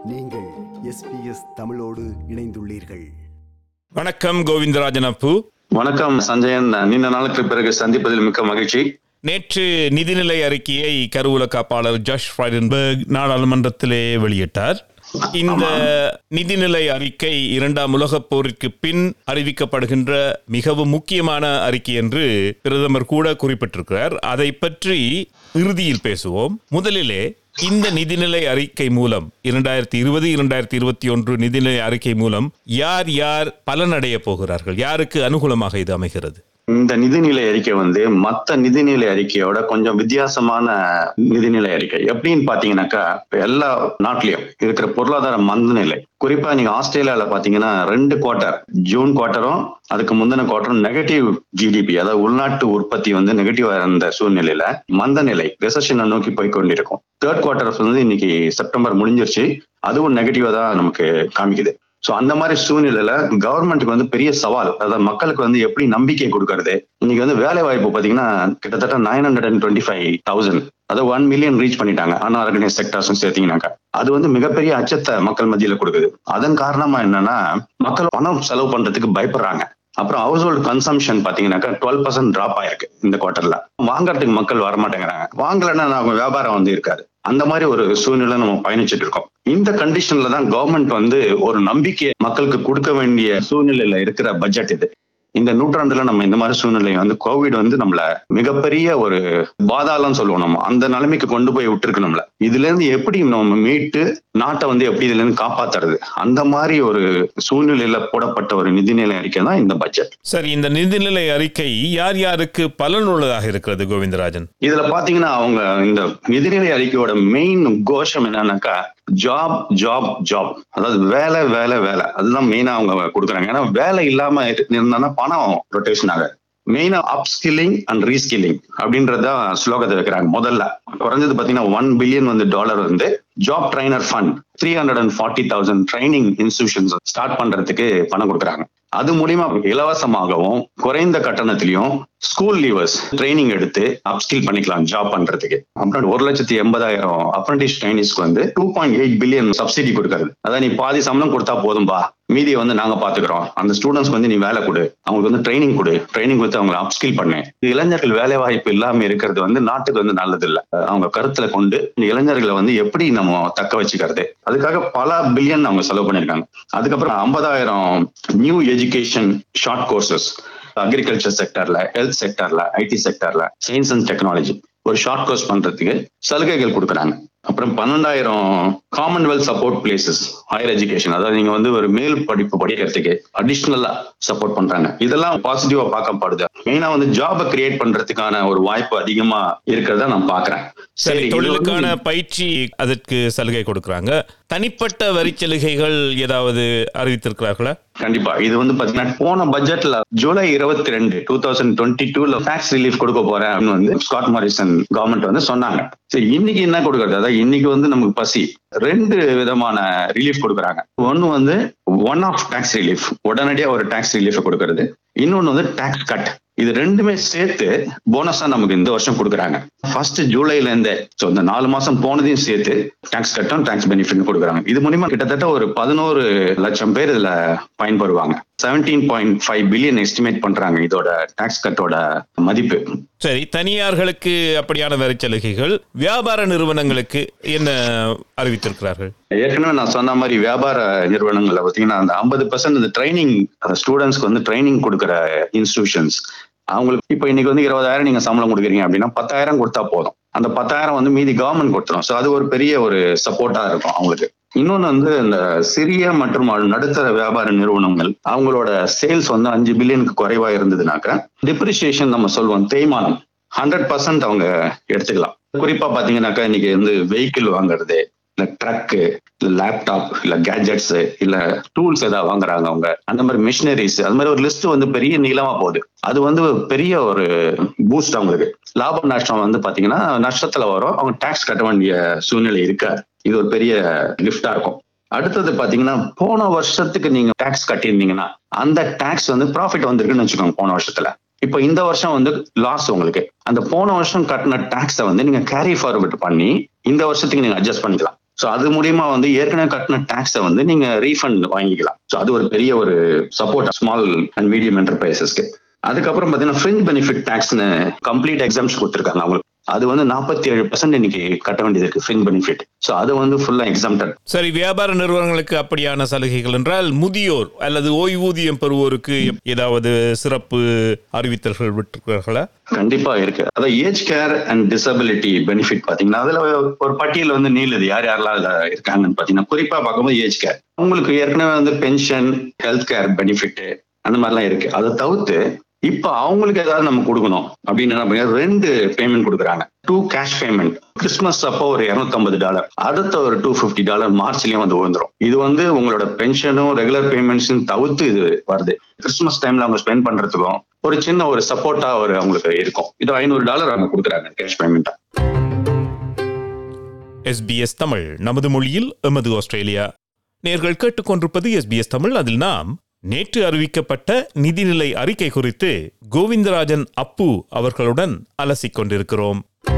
நீங்கள் எஸ்பிஎஸ் தமிழோடு இணைந்துள்ளீர்கள் வணக்கம் கோவிந்தராஜன் அப்பு வணக்கம் சஞ்சயன் நீண்ட நாளுக்கு பிறகு சந்திப்பதில் மிக்க மகிழ்ச்சி நேற்று நிதிநிலை அறிக்கையை கருவூல காப்பாளர் ஜாஷ் ஃப்ரைடன்பர்க் நாடாளுமன்றத்திலே வெளியிட்டார் இந்த நிதிநிலை அறிக்கை இரண்டாம் உலகப் போருக்கு பின் அறிவிக்கப்படுகின்ற மிகவும் முக்கியமான அறிக்கை என்று பிரதமர் கூட குறிப்பிட்டிருக்கிறார் அதை பற்றி இறுதியில் பேசுவோம் முதலிலே இந்த நிதிநிலை அறிக்கை மூலம் இரண்டாயிரத்தி இருபது இரண்டாயிரத்தி இருபத்தி ஒன்று நிதிநிலை அறிக்கை மூலம் யார் யார் பலனடைய போகிறார்கள் யாருக்கு அனுகூலமாக இது அமைகிறது இந்த நிதிநிலை அறிக்கை வந்து மத்த நிதிநிலை அறிக்கையோட கொஞ்சம் வித்தியாசமான நிதிநிலை அறிக்கை எப்படின்னு பாத்தீங்கன்னாக்கா இப்ப எல்லா நாட்டிலயும் இருக்கிற பொருளாதார மந்த நிலை குறிப்பா நீங்க ஆஸ்திரேலியால பாத்தீங்கன்னா ரெண்டு குவார்ட்டர் ஜூன் குவார்ட்டரும் அதுக்கு முந்தின குவார்ட்டரும் நெகட்டிவ் ஜிடிபி அதாவது உள்நாட்டு உற்பத்தி வந்து நெகட்டிவா இருந்த சூழ்நிலையில மந்த நிலை ரெசஷனை நோக்கி போய் கொண்டிருக்கும் தேர்ட் குவார்ட்டர் வந்து இன்னைக்கு செப்டம்பர் முடிஞ்சிருச்சு அதுவும் நெகட்டிவா தான் நமக்கு காமிக்குது சோ அந்த மாதிரி சூழ்நிலையில கவர்மெண்ட்டுக்கு வந்து பெரிய சவால் அதாவது மக்களுக்கு வந்து எப்படி நம்பிக்கை கொடுக்கறது இன்னைக்கு வந்து வேலை வாய்ப்பு பாத்தீங்கன்னா கிட்டத்தட்ட nine hundred and twenty five thousand அதாவது ஒன் மில்லியன் ரீச் பண்ணிட்டாங்க அன்ஆர்கனைஸ் செக்டர்ஸும் சேர்த்தீங்கன்னாக்கா அது வந்து மிகப்பெரிய அச்சத்தை மக்கள் மத்தியில கொடுக்குது அதன் காரணமா என்னன்னா மக்கள் பணம் செலவு பண்றதுக்கு பயப்படுறாங்க அப்புறம் ஹவுஸ் ஹோல்டு கன்சம்ஷன் பாத்தீங்கன்னாக்கா டுவெல் பர்சன்ட் டிராப் ஆயிருக்கு இந்த குவார்டர்ல வாங்குறதுக்கு மக்கள் வரமாட்டேங்கிறாங்க வாங்கலைன்னா அவங்க வியாபாரம் வந்து இருக்காது அந்த மாதிரி ஒரு சூழ்நிலை நம்ம பயணிச்சுட்டு இருக்கோம் இந்த கண்டிஷன்ல தான் கவர்மெண்ட் வந்து ஒரு நம்பிக்கையை மக்களுக்கு கொடுக்க வேண்டிய சூழ்நிலையில இருக்கிற பட்ஜெட் இது இந்த நூற்றாண்டுல நம்ம இந்த மாதிரி சூழ்நிலை வந்து கோவிட் வந்து நம்மள மிகப்பெரிய ஒரு பாதாளம் சொல்லுவோம் நம்ம அந்த நிலைமைக்கு கொண்டு போய் விட்டுருக்கு நம்மள இதுல இருந்து எப்படி நம்ம மீட்டு நாட்டை வந்து எப்படி இதுல இருந்து காப்பாத்துறது அந்த மாதிரி ஒரு சூழ்நிலையில போடப்பட்ட ஒரு நிதிநிலை அறிக்கை தான் இந்த பட்ஜெட் சரி இந்த நிதிநிலை அறிக்கை யார் யாருக்கு பலனுள்ளதாக இருக்கிறது கோவிந்தராஜன் இதுல பாத்தீங்கன்னா அவங்க இந்த நிதிநிலை அறிக்கையோட மெயின் கோஷம் என்னன்னாக்கா ஜாப் ஜாப் ஜாப் அதாவது வேலை வேலை வேலை அதுதான் மெயினா அவங்க கொடுக்குறாங்க ஏன்னா வேலை இல்லாம இருந்தா பணம் ரொட்டேஷன் ஆகாது மெயினா அப் ஸ்கில்லிங் அண்ட் ரீஸ்கில்லிங் அப்படின்றத ஸ்லோகத்தை வைக்கிறாங்க முதல்ல குறைஞ்சது பாத்தீங்கன்னா ஒன் பில்லியன் வந்து டாலர் வந்து job trainer fund three hundred and forty thousand training institutions start பண்றதுக்கு பணம் கொடுக்குறாங்க அது மூலியமா இலவசமாகவும் குறைந்த கட்டணத்திலையும் ஸ்கூல் லீவர்ஸ் ட்ரைனிங் எடுத்து அப்ஸ்கில் பண்ணிக்கலாம் ஜாப் பண்றதுக்கு அப்புறம் ஒரு லட்சத்தி எண்பதாயிரம் அப்ரண்டிஸ் ட்ரைனிஸ்க்கு வந்து two point eight billion subsidy கொடுக்கறது அதான் நீ பாதி சம்பளம் கொடுத்தா போதும்பா மீதியை வந்து நாங்க பாத்துக்கிறோம் அந்த ஸ்டூடெண்ட்ஸ்க்கு வந்து நீ வேலை கொடு அவங்களுக்கு வந்து ட்ரைனிங் கொடு ட்ரைனிங் கொடுத்து அவங்களை அப்ஸ்கில் பண்ணு இளைஞர்கள் வேலை வாய்ப்பு இல்லாம இருக்கிறது வந்து நாட்டுக்கு வந்து நல்லது இல்ல அவங்க கருத்துல கொண்டு இந்த இளைஞர்களை வந்து எப்படி நம்ம தக்க வச்சுக்கிறது அதுக்காக பல பில்லியன் அவங்க செலவு பண்ணிருக்காங்க அதுக்கப்புறம் ஐம்பதாயிரம் new education short courses agriculture செக்டர்ல ஹெல்த் செக்டர்ல ஐடி செக்டர்ல சயின்ஸ் அண்ட் டெக்னாலஜி ஒரு ஷார்ட் கோர்ஸ் பண்றதுக்கு சலுகைகள் கொடுக்குறாங்க அப்புறம் பன்னெண்டாயிரம் commonwealth support places higher education அதாவது நீங்க வந்து ஒரு மேல் படிப்பு படிக்கிறதுக்கு அடிஷ்னலா சப்போர்ட் பண்றாங்க இதெல்லாம் பாசிட்டிவா பார்க்கப்படுது மெயினா வந்து ஜாபை கிரியேட் பண்றதுக்கான ஒரு வாய்ப்பு அதிகமா இருக்கிறத நான் பாக்குறேன் சரி இது வந்து- தொழிலுக்கான பயிற்சி அதற்கு சலுகை கொடுக்கறாங்க தனிப்பட்ட வரி சலுகைகள் ஏதாவது அறிவித்திருக்கிறார்களா கண்டிப்பா இது வந்து பாத்தீங்கன்னா போன பட்ஜெட்ல ஜூலை இருபத்தி ரெண்டு டூ தௌசண்ட் டுவெண்ட்டி டூல டாக்ஸ் ரிலீஃப் கொடுக்க போறேன் அப்படின்னு வந்து ஸ்காட் மாரிசன் கவர்மெண்ட் வந்து சொன்னாங்க சரி இன்னைக்கு என்ன கொடுக்கறது அதாவது இன்னைக்கு வந்து நமக்கு பசி ரெண்டு விதமான ரிலீஃப் கொடுக்குறாங்க ஒன்னு வந்து ஒன் ஆஃப் டாக்ஸ் ரிலீஃப் உடனடியா ஒரு டாக்ஸ் ரிலீஃப் கொடுக்கறது இன்னொன்னு வந்து டாக்ஸ் கட் இது ரெண்டுமே சேர்த்து போனஸா நமக்கு இந்த வருஷம் கொடுக்குறாங்க ஃபர்ஸ்ட் ஜூலைல இருந்தே ஸோ இந்த நாலு மாசம் போனதையும் சேர்த்து டாக்ஸ் கட்டும் டாக்ஸ் பெனிஃபிட் கொடுக்குறாங்க இது மூலியமா கிட்டத்தட்ட ஒரு பதினோரு லட்சம் பேர் இதுல பயன்பெறுவாங்க seventeen point five billion estimate பண்றாங்க இதோட டாக்ஸ் கட்டோட மதிப்பு சரி தனியார்களுக்கு அப்படியான வரி சலுகைகள் வியாபார நிறுவனங்களுக்கு என்ன அறிவித்திருக்கிறார்கள் ஏற்கனவே நான் சொன்ன மாதிரி வியாபார நிறுவனங்கள்ல பாத்தீங்கன்னா அந்த ஐம்பது பர்சன்ட் இந்த ட்ரைனிங் ஸ்டூடெண்ட்ஸ்க்கு வந்து ட்ரைனிங் கொடுக்குற இன்ஸ்டிடியூஷன்ஸ் அவங்களுக்கு இப்போ இன்னைக்கு வந்து இருபதாயிரம் நீங்க சம்பளம் கொடுக்குறீங்க அப்படின்னா பத்தாயிரம் கொடுத்தா போதும் அந்த பத்தாயிரம் வந்து மீதி கவர்மெண்ட் கொடுத்துரும் ஸோ அது ஒரு பெரிய ஒரு சப்போர்ட்டா இருக்கும் அவங்களுக்கு இன்னொன்னு வந்து இந்த சிறிய மற்றும் நடுத்தர வியாபார நிறுவனங்கள் அவங்களோட சேல்ஸ் வந்து அஞ்சு பில்லியனுக்கு குறைவா இருந்ததுனாக்க டிப்ரிசியேஷன் நம்ம சொல்லுவோம் தேய்மானம் ஹண்ட்ரட் பர்சன்ட் அவங்க எடுத்துக்கலாம் குறிப்பா பாத்தீங்கன்னாக்கா இன்னைக்கு வந்து வெஹிக்கிள் வாங்குறது இல்ல ட்ரக்கு இல்ல லேப்டாப் இல்ல கேஜெட்ஸ் இல்ல டூல்ஸ் ஏதாவது வாங்குறாங்க அவங்க அந்த மாதிரி மிஷினரிஸ் அது மாதிரி ஒரு லிஸ்ட் வந்து பெரிய நீளமா போகுது அது வந்து ஒரு பெரிய ஒரு பூஸ்ட் அவங்களுக்கு லாப நஷ்டம் வந்து பாத்தீங்கன்னா நஷ்டத்துல வரும் அவங்க டாக்ஸ் கட்ட வேண்டிய சூழ்நிலை இருக்காது இது ஒரு பெரிய லிஃப்டா இருக்கும் அடுத்தது பாத்தீங்கன்னா போன வருஷத்துக்கு நீங்க டாக்ஸ் கட்டியிருந்தீங்கன்னா அந்த டாக்ஸ் வந்து ப்ராஃபிட் வந்திருக்குன்னு வச்சுக்கோங்க போன வருஷத்துல இப்போ இந்த வருஷம் வந்து லாஸ் உங்களுக்கு அந்த போன வருஷம் கட்டின டாக்ஸை வந்து நீங்க கேரி ஃபார்வர்ட் பண்ணி இந்த வருஷத்துக்கு நீங்க அட்ஜஸ்ட் பண்ணிக்கலாம் ஸோ அது மூலியமா வந்து ஏற்கனவே கட்டின டாக்ஸை வந்து நீங்க ரீஃபண்ட் வாங்கிக்கலாம் ஸோ அது ஒரு பெரிய ஒரு சப்போர்ட் ஸ்மால் அண்ட் மீடியம் என்டர்பிரைசஸ்க்கு அதுக்கப்புறம் பார்த்தீங்கன்னா ஃப்ரிஞ்ச் பெனிஃபிட் டாக்ஸ்னு கம்ப்ளீட் எக்ஸாம்ஸ் கொடுத்துருக்காங்க அவங்களுக்கு அது வந்து நாற்பத்தி ஏழு பர்சன்ட் இன்னைக்கு கட்ட வேண்டியது இருக்கு ஃப்ரிஞ்ச் பெனிஃபிட் ஸோ அது வந்து ஃபுல்லா எக்ஸாம்டட் சரி வியாபார நிறுவனங்களுக்கு அப்படியான சலுகைகள் என்றால் முதியோர் அல்லது ஓய்வூதியம் பெறுவோருக்கு ஏதாவது சிறப்பு அறிவித்தல்கள் விட்டிருக்கிறார்களா கண்டிப்பா இருக்கு அதாவது age care and disability benefit பாத்தீங்கன்னா அதுல ஒரு பட்டியல் வந்து நீளுது யார் யாரெல்லாம் அதுல இருக்காங்கன்னு பாத்தீங்கன்னா குறிப்பா பார்க்கும்போது ஏஜ் கேர் உங்களுக்கு ஏற்கனவே வந்து பென்ஷன் ஹெல்த் கேர் பெனிஃபிட் அந்த மாதிரிலாம் இருக்கு அதை தவிர்த்து இப்ப அவங்களுக்கு ஏதாவது நம்ம கொடுக்கணும் அப்படின்னு என்ன பண்ணி ரெண்டு பேமெண்ட் கொடுக்குறாங்க டூ கேஷ் பேமெண்ட் கிறிஸ்துமஸ் அப்போ ஒரு 250 டாலர் அடுத்த ஒரு டூ பிப்டி டாலர் மார்ச்லயும் வந்து விழுந்துரும் இது வந்து உங்களோட பென்ஷனும் ரெகுலர் பேமெண்ட்ஸும் தவிர்த்து இது வருது கிறிஸ்துமஸ் டைம்ல அவங்க ஸ்பெண்ட் பண்றதுக்கும் ஒரு சின்ன ஒரு சப்போர்ட்டா ஒரு அவங்களுக்கு இருக்கும் இது ஐநூறு டாலர் அவங்க கொடுக்குறாங்க கேஷ் பேமெண்டா எஸ்பிஎஸ் தமிழ் நமது மொழியில் எமது ஆஸ்திரேலியா நேர்கள் கேட்டுக்கொண்டிருப்பது எஸ்பிஎஸ் தமிழ் அதில் நாம் நேற்று அறிவிக்கப்பட்ட நிதிநிலை அறிக்கை குறித்து கோவிந்தராஜன் அப்பு அவர்களுடன் அலசிக் கொண்டிருக்கிறோம்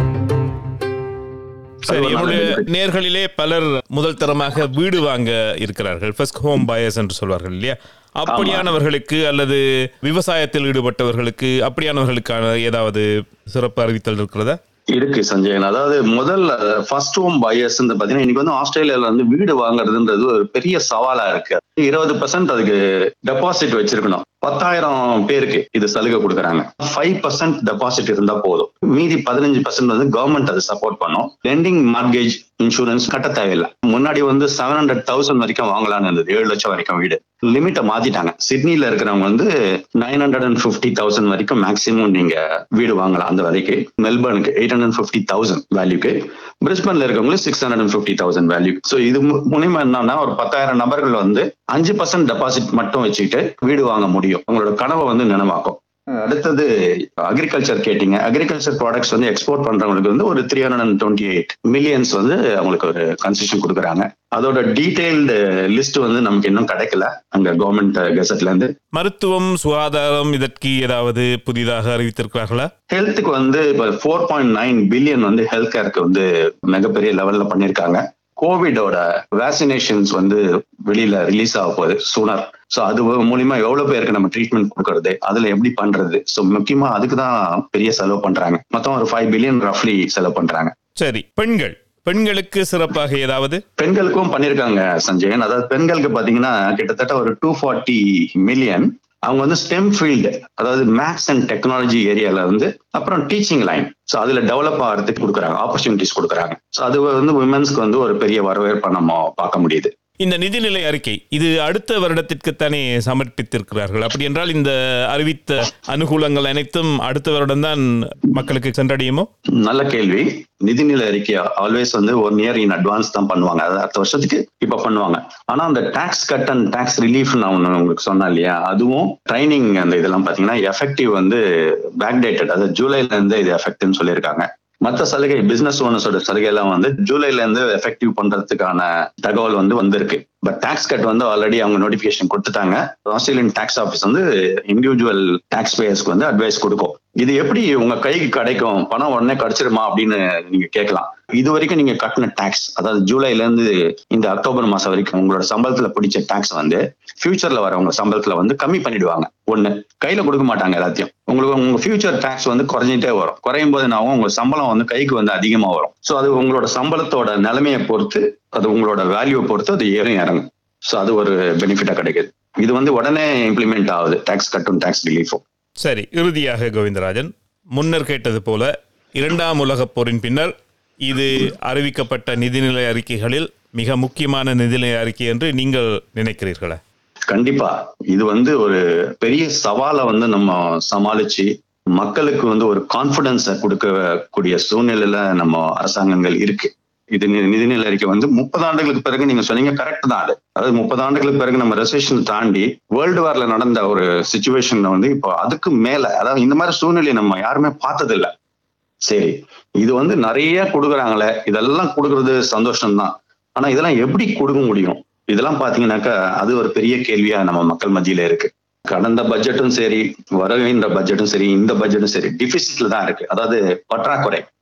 சரி நம்முடைய நேர்களிலே பலர் முதல் தரமாக வீடு வாங்க இருக்கிறார்கள் ஃபர்ஸ்ட் ஹோம் பயர்ஸ் என்று சொல்வார்கள் இல்லையா அப்படியானவர்களுக்கு அல்லது விவசாயத்தில் ஈடுபட்டவர்களுக்கு அப்படியானவர்களுக்கான ஏதாவது சிறப்பு அறிவித்தல் இருக்கிறதா இருக்கு சஞ்சயன் அதாவது முதல்ல ஃபர்ஸ்ட் ஹோம் பையர்ஸ் பாத்தீங்கன்னா இன்னைக்கு வந்து ஆஸ்திரேலியால வந்து வீடு வாங்குறதுன்றது ஒரு பெரிய சவாலா இருக்கு இருபது பர்சன்ட் அதுக்கு டெபாசிட் வச்சிருக்கணும் பத்தாயிரம் பேருக்கு இது சலுகை கொடுக்குறாங்க ஃபைவ் பர்சன்ட் டெபாசிட் இருந்தா போதும் மீதி பதினஞ்சு பர்சன்ட் வந்து கவர்மெண்ட் அதை சப்போர்ட் பண்ணும் லெண்டிங் மார்கேஜ் இன்சூரன்ஸ் கட்ட தேவையில்லை முன்னாடி வந்து செவன் ஹண்ட்ரட் தௌசண்ட் வரைக்கும் வாங்கலாம்னு இருந்தது ஏழு லட்சம் வரைக்கும் வீடு லிமிட்டை மாத்திட்டாங்க சிட்னில இருக்கிறவங்க வந்து nine hundred and fifty thousand வரைக்கும் மேக்ஸிமம் நீங்க வீடு வாங்கலாம் அந்த விலைக்கு மெல்பர்னுக்கு எயிட் ஹண்ட்ரட் ஃபிஃப்டி தௌசண்ட் வேல்யூக்கு பிரிஸ்பன்ல இருக்கவங்களுக்கு six hundred and fifty thousand value so இது மு- மூலியமா என்னன்னா ஒரு பத்தாயிரம் நபர்கள் வந்து அஞ்சு பர்சன்ட் டெபாசிட் மட்டும் வச்சுக்கிட்டு வீடு வாங்க முடியும் உங்களோட கனவை வந்து நினைவாக்கும் அடுத்தது அக்ரிகல்ச்சர் கேட்டீங்க அக்ரிகல்ச்சர் ப்ராடக்ட்ஸ் வந்து எக்ஸ்போர்ட் பண்றவங்களுக்கு வந்து ஒரு three hundred and twenty eight millions வந்து அவங்களுக்கு ஒரு கன்செஷன் கொடுக்குறாங்க அதோட டீடைல்டு லிஸ்ட் வந்து நமக்கு இன்னும் கிடைக்கல அங்க கவர்மெண்ட் கெசட்ல இருந்து மருத்துவம் சுகாதாரம் இதற்கு ஏதாவது புதிதாக அறிவித்திருக்கிறார்களா ஹெல்த்துக்கு வந்து இப்போ ஃபோர் பாயிண்ட் நைன் பில்லியன் வந்து ஹெல்த் கேருக்கு வந்து மிகப்பெரிய லெவல்ல பண்ணியிருக்காங்க கோவிடோட வேக்சினேஷன்ஸ் வந்து வெளியில ரிலீஸ் ஆக போகுது சூனர் ஸோ அது மூலியமா எவ்வளவு பேருக்கு நம்ம ட்ரீட்மெண்ட் கொடுக்கறது அதுல எப்படி பண்றது ஸோ முக்கியமா அதுக்கு தான் பெரிய செலவு பண்றாங்க மொத்தம் ஒரு ஃபைவ் பில்லியன் ரஃப்லி செலவு பண்றாங்க சரி பெண்கள் பெண்களுக்கு சிறப்பாக ஏதாவது பெண்களுக்கும் பண்ணிருக்காங்க சஞ்சயன் அதாவது பெண்களுக்கு பாத்தீங்கன்னா கிட்டத்தட்ட ஒரு டூ ஃபார்ட்டி மில்லியன் அவங்க வந்து ஸ்டெம் ஃபீல்டு அதாவது மேத்ஸ் அண்ட் டெக்னாலஜி ஏரியால வந்து அப்புறம் டீச்சிங் லைன் ஸோ அதுல டெவலப் ஆகிறதுக்கு கொடுக்குறாங்க ஆப்பர்ச்சுனிட்டிஸ் கொடுக்குறாங்க ஸோ அது வந்து உமன்ஸ்க்கு வந்து ஒரு பெரிய வரவேற்பை நம்ம பார்க்க முடியுது இந்த நிதிநிலை அறிக்கை இது அடுத்த வருடத்திற்குத்தானே சமர்ப்பித்திருக்கிறார்கள் அப்படி என்றால் இந்த அறிவித்த அனுகூலங்கள் அனைத்தும் அடுத்த வருடம்தான் மக்களுக்கு சென்றடையுமோ நல்ல கேள்வி நிதிநிலை அறிக்கை ஆல்வேஸ் வந்து ஒன் இயர் இன் அட்வான்ஸ் தான் பண்ணுவாங்க அது அடுத்த வருஷத்துக்கு இப்ப பண்ணுவாங்க ஆனா அந்த tax cut and tax relief நான் ஒண்ணு உங்களுக்கு சொன்னேன் இல்லையா அதுவும் ட்ரைனிங் அந்த இதெல்லாம் பாத்தீங்கன்னா எஃபெக்டிவ் வந்து பேக் டேட்டட் அதாவது ஜூலைல இருந்து இது எஃபெக்ட்னு சொல்லியிருக்காங்க மற்ற சலுகை பிசினஸ் ஓனர்ஸோட சலுகை எல்லாம் வந்து ஜூலைல இருந்து எஃபெக்டிவ் பண்றதுக்கான தகவல் வந்து வந்திருக்கு பட் டாக்ஸ் கட் வந்து ஆல்ரெடி அவங்க நோட்டிபிகேஷன் கொடுத்துட்டாங்க ஆஸ்திரேலியன் டாக்ஸ் ஆஃபீஸ் வந்து இண்டிவிஜுவல் டாக்ஸ் பேயர்ஸ்க்கு வந்து அட்வைஸ் கொடுக்கும் இது எப்படி உங்க கைக்கு கிடைக்கும் பணம் உடனே கிடைச்சிருமா அப்படின்னு நீங்க கேட்கலாம் இது வரைக்கும் நீங்க கட்டின டாக்ஸ் அதாவது ஜூலைல இருந்து இந்த அக்டோபர் மாசம் வரைக்கும் உங்களோட சம்பளத்துல பிடிச்ச டாக்ஸ் வந்து ஃபியூச்சர்ல வரவங்க சம்பளத்துல வந்து கம்மி பண்ணிடுவாங்க ஒண்ணு கையில கொடுக்க மாட்டாங்க எல்லாத்தையும் உங்களுக்கு உங்க ஃபியூச்சர் டாக்ஸ் வந்து குறைஞ்சிட்டே வரும் குறையும் போது என்ன ஆகும் உங்க சம்பளம் வந்து கைக்கு வந்து அதிகமா வரும் ஸோ அது உங்களோட சம்பளத்தோட நிலைமையை பொறுத்து அது உங்களோட வேல்யூவை பொறுத்து அது ஏறும் இறங்கும் ஸோ அது ஒரு பெனிஃபிட்டா கிடைக்குது இது வந்து உடனே இம்ப்ளிமெண்ட் ஆகுது டாக்ஸ் கட்டும் டாக்ஸ் ரிலீஃபும் சரி இறுதியாக கோவிந்தராஜன் முன்னர் கேட்டது போல இரண்டாம் உலகப் போரின் பின்னர் இது அறிவிக்கப்பட்ட நிதிநிலை அறிக்கைகளில் மிக முக்கியமான நிதிநிலை அறிக்கை என்று நீங்கள் நினைக்கிறீர்களா கண்டிப்பா இது வந்து ஒரு பெரிய சவாலை வந்து நம்ம சமாளிச்சு மக்களுக்கு வந்து ஒரு கான்பிடன்ஸை கொடுக்கக்கூடிய சூழ்நிலையில நம்ம அரசாங்கங்கள் இருக்கு இது நி- நிதிநிலை அறிக்கை வந்து முப்பது ஆண்டுகளுக்கு பிறகு நீங்க சொன்னீங்க கரெக்ட் தான் அது அதாவது முப்பது ஆண்டுகளுக்கு பிறகு நம்ம ரெசேஷன் தாண்டி வேர்ல்டு வார்ல நடந்த ஒரு சுச்சுவேஷன்ல வந்து இப்போ அதுக்கு மேல அதாவது இந்த மாதிரி சூழ்நிலையை நம்ம யாருமே பார்த்தது இல்ல சரி இது வந்து நிறைய கொடுக்குறாங்களே இதெல்லாம் கொடுக்கறது சந்தோஷம்தான் ஆனா இதெல்லாம் எப்படி கொடுக்க முடியும் இதெல்லாம் பாத்தீங்கன்னாக்கா அது ஒரு பெரிய கேள்வியா நம்ம மக்கள் மத்தியில இருக்கு கடந்த பட்ஜெட்டும் சரி வருகின்ற பட்ஜெட்டும் சரி இந்த பட்ஜெட்டும் சரி டிபிசிட்ல தான் இருக்கு அதாவது பற்றாக்குறை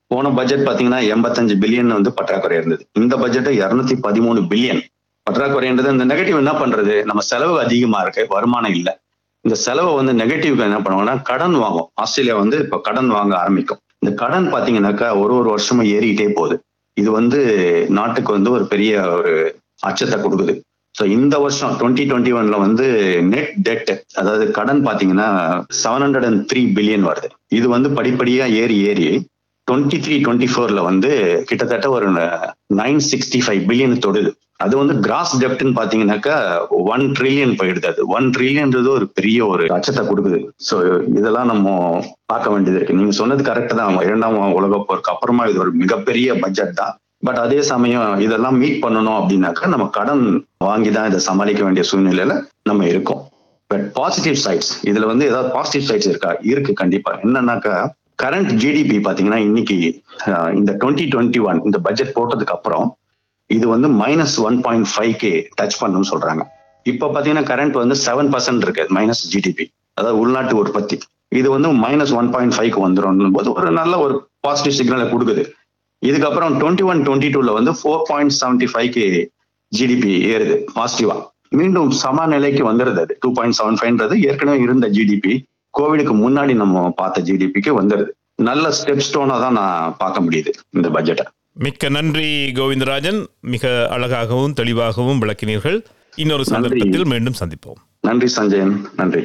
போன பட்ஜெட் பாத்தீங்கன்னா எண்பத்தஞ்சு பில்லியன் வந்து பற்றாக்குறை இருந்தது இந்த பட்ஜெட் இருநூத்தி பதிமூணு பில்லியன் பற்றாக்குறைன்றது இந்த நெகட்டிவ் என்ன பண்றது நம்ம செலவு அதிகமா இருக்கு வருமானம் இல்ல இந்த செலவை வந்து நெகட்டிவ்க்கு என்ன பண்ணுவாங்கன்னா கடன் வாங்கும் ஆஸ்திரேலியா வந்து இப்ப கடன் வாங்க ஆரம்பிக்கும் இந்த கடன் பாத்தீங்கன்னாக்கா ஒரு ஒரு வருஷமும் ஏறிக்கிட்டே போகுது இது வந்து நாட்டுக்கு வந்து ஒரு பெரிய ஒரு அச்சத்தை கொடுக்குது ஸோ இந்த வருஷம் டுவெண்ட்டி டுவெண்ட்டி ஒன்ல வந்து நெட் டெட் அதாவது கடன் பாத்தீங்கன்னா seven hundred and three billion வருது இது வந்து படிப்படியா ஏறி ஏறி டுவெண்ட்டி த்ரீ டுவெண்ட்டி ஃபோர்ல வந்து கிட்டத்தட்ட ஒரு நைன் சிக்ஸ்டி ஃபைவ் பில்லியன் தொடுது அது வந்து கிராஸ் டெப்ட்னு பாத்தீங்கன்னாக்கா ஒன் ட்ரில்லியன் போயிடுது அது ஒன் ட்ரில்லியன்றது ஒரு பெரிய ஒரு அச்சத்தை கொடுக்குது ஸோ இதெல்லாம் நம்ம பார்க்க வேண்டியது இருக்கு நீங்க சொன்னது கரெக்ட் தான் இரண்டாம் உலக போருக்கு அப்புறமா இது ஒரு மிகப்பெரிய பட்ஜெட் தான் பட் அதே சமயம் இதெல்லாம் மீட் பண்ணணும் அப்படின்னாக்கா நம்ம கடன் வாங்கி தான் இதை சமாளிக்க வேண்டிய சூழ்நிலையில நம்ம இருக்கோம் பட் பாசிட்டிவ் சைட்ஸ் இதுல வந்து ஏதாவது பாசிட்டிவ் சைட்ஸ் இருக்கா இருக்கு கண்டிப்பா என்னன்னாக்கா கரண்ட் ஜிடிபி பாத்தீங்கன்னா இன்னைக்கு அஹ், இந்த டுவெண்ட்டி டுவெண்ட்டி ஒன் இந்த பட்ஜெட் போட்டதுக்கு அப்புறம் இது வந்து மைனஸ் ஒன் பாயிண்ட் ஃபைவ் கே டச் பண்ணுன்னு சொல்றாங்க இப்ப பாத்தீங்கன்னா கரண்ட் வந்து செவன் பர்சன்ட் இருக்கு மைனஸ் ஜிடிபி அதாவது உள்நாட்டு உற்பத்தி இது வந்து மைனஸ் ஒன் பாயிண்ட் ஃபைவ்க்கு வந்துடும் போது ஒரு நல்ல ஒரு பாசிட்டிவ் சிக்னலை கொடுக்குது இதுக்கப்புறம் டுவெண்ட்டி ஒன் டுவெண்ட்டி டூல வந்து ஃபோர் பாயிண்ட் செவன்டி ஃபைவ்க்கு ஜிடிபி ஏறுது பாசிட்டிவா மீண்டும் சம நிலைக்கு வந்துருது அது டூ பாயிண்ட் செவன் ஃபைவ்ன்றது ஏற்கனவே இருந்த ஜிடிபி கோவிடுக்கு முன்னாடி நம்ம பார்த்த ஜிடிபிக்கு வந்துருது நல்ல ஸ்டெப் ஸ்டோனா தான் நான் பார்க்க முடியுது இந்த பட்ஜெட்டை மிக்க நன்றி கோவிந்தராஜன் மிக அழகாகவும் தெளிவாகவும் விளக்கினீர்கள் இன்னொரு சந்தர்ப்பத்தில் மீண்டும் சந்திப்போம் நன்றி சஞ்சயன் நன்றி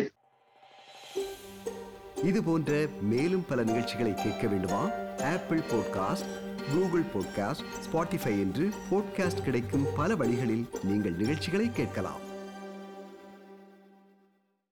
இது போன்ற மேலும் பல நிகழ்ச்சிகளை கேட்க வேண்டுமா Apple podcast Google podcast Spotify என்று பாட்காஸ்ட் கிடைக்கும் பல வழிகளில் நீங்கள் நிகழ்ச்சிகளை கேட்கலாம்